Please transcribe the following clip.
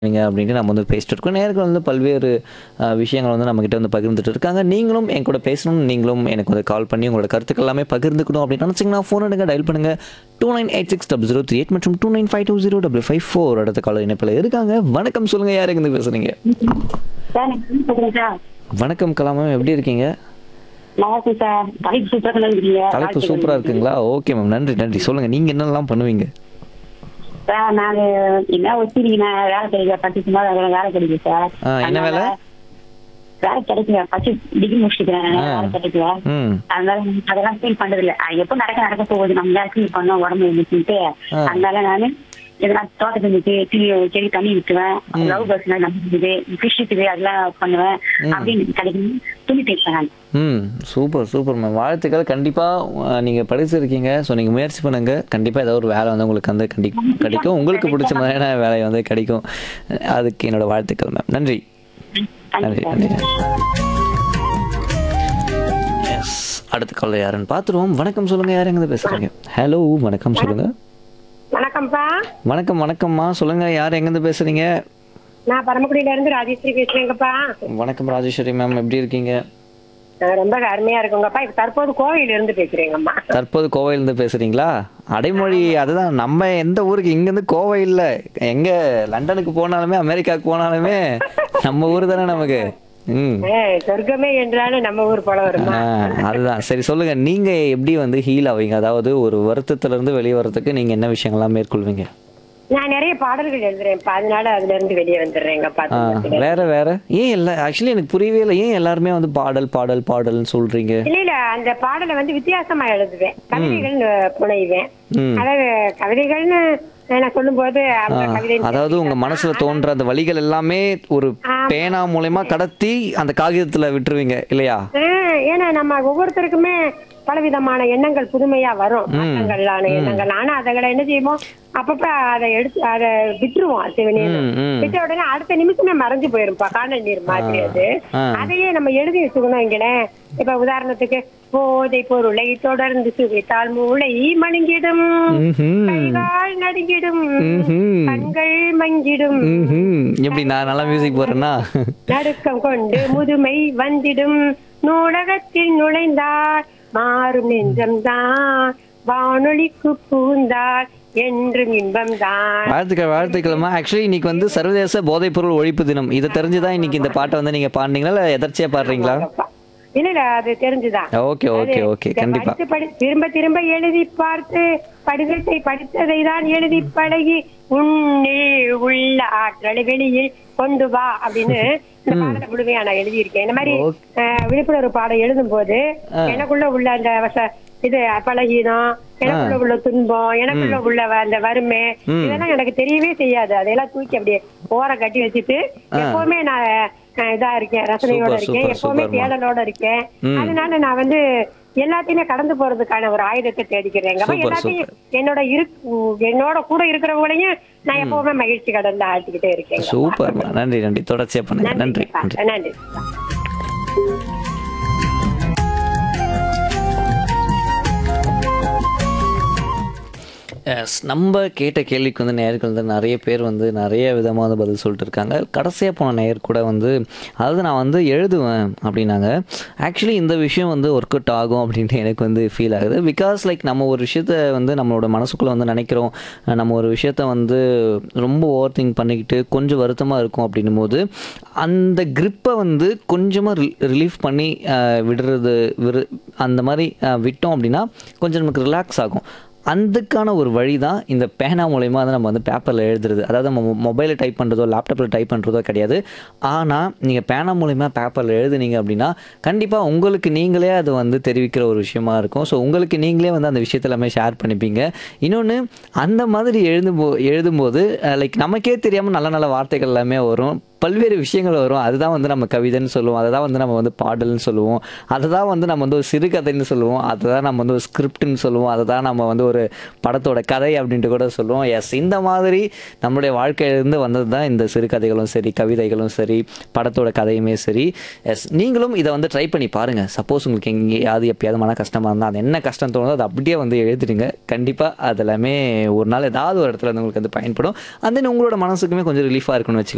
நீங்க அப்படின்ட்டு நம்ம வந்து பேசிட்டு இருக்கோம் நேர்கள் வந்து பல்வேறு அஹ், விஷயங்கள் வந்து நம்மக்கிட்ட வந்து பகிர்ந்துட்டு இருக்காங்க நீங்களும் என் கூட பேசணும் நீங்களும் எனக்கு வந்து கால் பண்ணி உங்களோட கருத்துக்கள் எல்லாமே பகிர்ந்துக்கணும் அப்படின்னு நினச்சிங்கன்னா ஃபோன் எடுங்க டயல் பண்ணுங்க two nine eight six double zero three eight மற்றும் two nine five two zero double five four அடுத்த கால இணைப்பில் இருக்காங்க வணக்கம் சொல்லுங்க யார் எங்க பேசுறீங்க சார் எனக்கு ஃபோன் பண்ணுங்க சார் வணக்கம் கலாமம் எப்படி இருக்கீங்க நல்லா இருக்கு சார் தலைப்பு சூப்பராக இருக்கிறீங்க தலைப்பு சூப்பரா இருக்குங்களா ஓகே மேம் நன்றி நன்றி சொல்லுங்க நீங்க என்னெல்லாம் பண்ணுவீங்க சார் நாங்க என்ன வச்சு நான் வேலை கிடைக்கல பத்து சும்மா வேலை வேலை கிடைக்கும் சார் ஆ, என்ன வேலை? வேலை கிடைக்கல பத்து டிகிரி முடிச்சுக்கிறேன் ஆ. வேலை கிடைக்கல ம் அதனால அதெல்லாம் ஃபீல் பண்றது இல்ல அது எப்போ நடக்க நடக்க போகுது நம்ம வேலை ஃபீல் பண்ணோம் உடம்பு இருந்துச்சுட்டு ஆ. அதனால நானு எதனா தோட்டத்து இருந்துச்சு செடி செடி தண்ணி விட்டுவேன் லவ் பர்ஸ் நம்பிக்குது ஃபிஷ் இருக்குது அதெல்லாம் பண்ணுவேன் அப்படின்னு கிடைக்கும் துணி தைப்பேன் நான் ம் சூப்பர் சூப்பர் மேம் வாழ்த்துக்கள் கண்டிப்பாக நீங்கள் படிச்சிருக்கீங்க ஸோ நீங்கள் முயற்சி பண்ணுங்க கண்டிப்பாக ஏதாவது ஒரு வேலை வந்து உங்களுக்கு வந்து கண்டி கிடைக்கும் உங்களுக்கு பிடிச்ச மாதிரியான வேலை வந்து கிடைக்கும் அதுக்கு என்னோட வாழ்த்துக்கள் மேம் நன்றி நன்றி நன்றி எஸ் அடுத்த கால யாருன்னு பார்த்துருவோம் வணக்கம் சொல்லுங்கள் யார் எங்கே பேசுகிறீங்க ஹலோ வணக்கம் சொல்லுங்கள் வணக்கம்ப்பா வணக்கம் வணக்கம்மா சொல்லுங்கள் யார் எங்கேருந்து பேசுகிறீங்க நான் பரமக்குடியில இருந்து ராஜேஸ்வரி பேசுறேங்கப்பா வணக்கம் ராஜேஸ்வரி மேம் எப்படி இருக்கீங்க அஹ் ரொம்ப அருமையா இருக்குங்கப்பா இப்ப தற்போது கோவையில இருந்து பேசுறேங்கம்மா தற்போது கோவையிலேருந்து பேசுறீங்களா அடைமொழி அதுதான் நம்ம எந்த ஊருக்கு இங்கேருந்து கோவை இல்லை எங்க லண்டனுக்கு போனாலுமே அமெரிக்காவுக்கு போனாலுமே நம்ம ஊர் தானே நமக்கு ம் அஹ் சொர்க்கமே என்றாலும் நம்ம ஊர் போல வருமா ஆ, அதுதான் சரி சொல்லுங்க நீங்க எப்படி வந்து ஹீல் ஆவீங்க அதாவது ஒரு வருத்தத்துல இருந்து வெளியே வர்றதுக்கு நீங்க என்ன விஷயங்கள்லாம் மேற்கொள்வீங்க நான் நிறைய பாடல்கள் எழுதுறேன்ப்பா அதனால அதுல இருந்து வெளியே வந்துடுறேங்கப்பா ஆ, வேற வேற ஏன் இல்லை ஆக்சுவலி எனக்கு புரியவே இல்லை ஏன் எல்லாருமே வந்து பாடல் பாடல் பாடல்னு சொல்றீங்க இல்ல இல்ல அந்த பாடலை வந்து வித்தியாசமா எழுதுவேன் கவிதைகள் புனைவேன் ம். அதாவது கவிதைகள்னு நான் சொல்லும்போது அவங்க கவிதை அதாவது உங்க மனசுல தோன்ற அந்த வழிகள் எல்லாமே ஒரு பேனா மூலயமா கடத்தி அந்த காகிதத்துல விட்டுருவீங்க இல்லையா ஆஹ் ஏன்னா நம்ம ஒவ்வொருத்தருக்குமே பலவிதமான எண்ணங்கள் புதுமையா வரும் மாற்றங்களான எண்ணங்கள் ஆனா அதுகளை என்ன செய்வோம் அப்பப்ப அதை எடுத்து அதை விட்டுருவோம் சிவனேன்னு ம், ம். விட்ட உடனே அடுத்த நிமிஷமே மறைஞ்சு போயிருப்பா காணல் நீர் மாதிரி அது ஆ. அதையே நம்ம எழுதி வச்சுக்கணும் இங்கனேன் இப்ப உதாரணத்துக்கு போதை பொருளை தொடர்ந்து சுவைத்தால் மூளை மழுங்கிடும் ம்ஹும். கைகால் நடுங்கிடும் ம்ஹும். கண்கள் மங்கிடும் ம்ஹும். எப்படி நான் நல்லா மியூசிக் போடுறேன்னா நடுக்கம் கொண்டு முதுமை வந்திடும் நூலகத்தில் நுழைந்தார் மாறும் நெஞ்சம்தான் வானொலிக்கு பூந்தார் என்றும் இன்பம்தான் வாழ்த்துக்கள் வாழ்த்துக்கள்மா ஆக்சுவலி இன்னைக்கு வந்து சர்வதேச போதைப்பொருள் ஒழிப்பு தினம் இதை தெரிஞ்சுதான் இன்னைக்கு இந்த பாட்டை வந்து நீங்க பாடுனீங்களா இல்ல எதர்ச்சியா பாடுறீங்களா இல்ல இல்ல அது தெரிஞ்சுதான் ஓகே ஓகே அது ஓகே இத கண்டிப்பா படித்து படி திரும்ப திரும்ப எழுதி பார்த்து படிதத்தை படித்ததை தான் எழுதி பழகி உன்னில் உள்ள ஆற்றலை வெளியில் கொண்டு வா அப்படின்னு இந்த பாடலை முழுமையா நான் எழுதியிருக்கேன் இந்த மாதிரி அஹ், விழிப்புணர்வு பாடம் எழுதும் போது எனக்குள்ள உள்ள அந்த வச- இது பழகினம் எனக்குள்ள உள்ள துன்பம் எனக்குள்ள உள்ள வ- அந்த வறுமை இதெல்லாம் எனக்கு தெரியவே செய்யாது அதையெல்லாம் தூக்கி அப்படியே ஓர கட்டி வச்சுட்டு எப்பவுமே நான் அஹ், இதா இருக்கேன் ரசனையோட சூப்பர், இருக்கேன் சூப்பர், எப்பவுமே சூப்பர்மா. தேடலோட இருக்கேன் அதனால நான் வந்து எல்லாத்தையுமே கடந்து போறதுக்கான ஒரு ஆயுதத்தை தேடிக்கிறேங்க அப்ப சூப்பர், எல்லாத்தையும் என்னோட இரு என்னோட கூட இருக்கிறவங்களையும் நான் எப்பவுமே மகிழ்ச்சி கடந்து ஆழ்த்திக்கிட்டே இருக்கேன் சூப்பர்மா நன்றி நன்றி தொடர்ச்சியா பண்ணுங்க நன்றி நன்றி நன்றி எஸ் நம்ம கேட்ட கேள்விக்கு வந்து நேயர்கள் வந்து நிறைய பேர் வந்து நிறைய விதமாக வந்து பதில் சொல்லிட்டு இருக்காங்க கடைசியாக போன நேயர் கூட வந்து அதாவது நான் வந்து எழுதுவேன் அப்படின்னாங்க ஆக்சுவலி இந்த விஷயம் வந்து ஒர்க் அவுட் ஆகும் அப்படின்ட்டு எனக்கு வந்து ஃபீல் ஆகுது பிகாஸ் லைக் நம்ம ஒரு விஷயத்த வந்து நம்மளோட மனசுக்குள்ளே வந்து நினைக்கிறோம் நம்ம ஒரு விஷயத்த வந்து ரொம்ப ஓவர் திங்க் பண்ணிக்கிட்டு கொஞ்சம் வருத்தமாக இருக்கும் அப்படின்னும் போது அந்த grip-அ வந்து கொஞ்சமாக ரிலீஃப் பண்ணி அஹ், விடுறது விரு அந்த மாதிரி அஹ், விட்டோம் அப்படின்னா கொஞ்சம் நமக்கு ரிலாக்ஸ் ஆகும் அதுக்கான ஒரு வழி தான் இந்த பேனா மூலயமா வந்து நம்ம வந்து பேப்பரில் எழுதுறது அதாவது நம்ம மொபைலில் டைப் பண்ணுறதோ லேப்டாப்பில் டைப் பண்ணுறதோ கிடையாது ஆனால் நீங்கள் பேனா மூலயமா பேப்பரில் எழுதுனீங்க அப்படின்னா கண்டிப்பாக உங்களுக்கு நீங்களே அது வந்து தெரிவிக்கிற ஒரு விஷயமா இருக்கும் ஸோ உங்களுக்கு நீங்களே வந்து அந்த விஷயத்த எல்லாமே ஷேர் பண்ணிப்பீங்க இன்னொன்று அந்த மாதிரி எழுதும் போ எழுதும்போது லைக் நமக்கே தெரியாமல் நல்ல நல்ல வார்த்தைகள் எல்லாமே வரும் பல்வேறு விஷயங்கள் வரும் அதுதான் வந்து நம்ம கவிதைன்னு சொல்லுவோம் அதை தான் வந்து நம்ம வந்து பாடல்னு சொல்லுவோம் அதை தான் வந்து நம்ம வந்து ஒரு சிறுகதைன்னு சொல்லுவோம் அதை தான் நம்ம வந்து ஒரு ஸ்கிரிப்ட்னு சொல்லுவோம் அதை தான் நம்ம வந்து ஒரு படத்தோட கதை அப்படின்ட்டு கூட சொல்லுவோம் எஸ் இந்த மாதிரி நம்மளுடைய வாழ்க்கையிலேருந்து வந்தது தான் இந்த சிறுகதைகளும் சரி கவிதைகளும் சரி படத்தோட கதையுமே சரி எஸ் நீங்களும் இதை வந்து ட்ரை பண்ணி பாருங்கள் சப்போஸ் உங்களுக்கு எங்கேயாவது எப்பயாவது மன கஷ்டமாக இருந்தால் அது என்ன கஷ்டம் தோணுதோ அதை அப்படியே வந்து எழுதிடுங்க கண்டிப்பாக அது எல்லாமே ஒரு நாள் ஏதாவது ஒரு இடத்துல வந்து உங்களுக்கு வந்து பயன்படும் அந்த உங்களோட மனசுக்குமே கொஞ்சம் ரிலீஃபாக இருக்குன்னு வச்சுக்கோங்க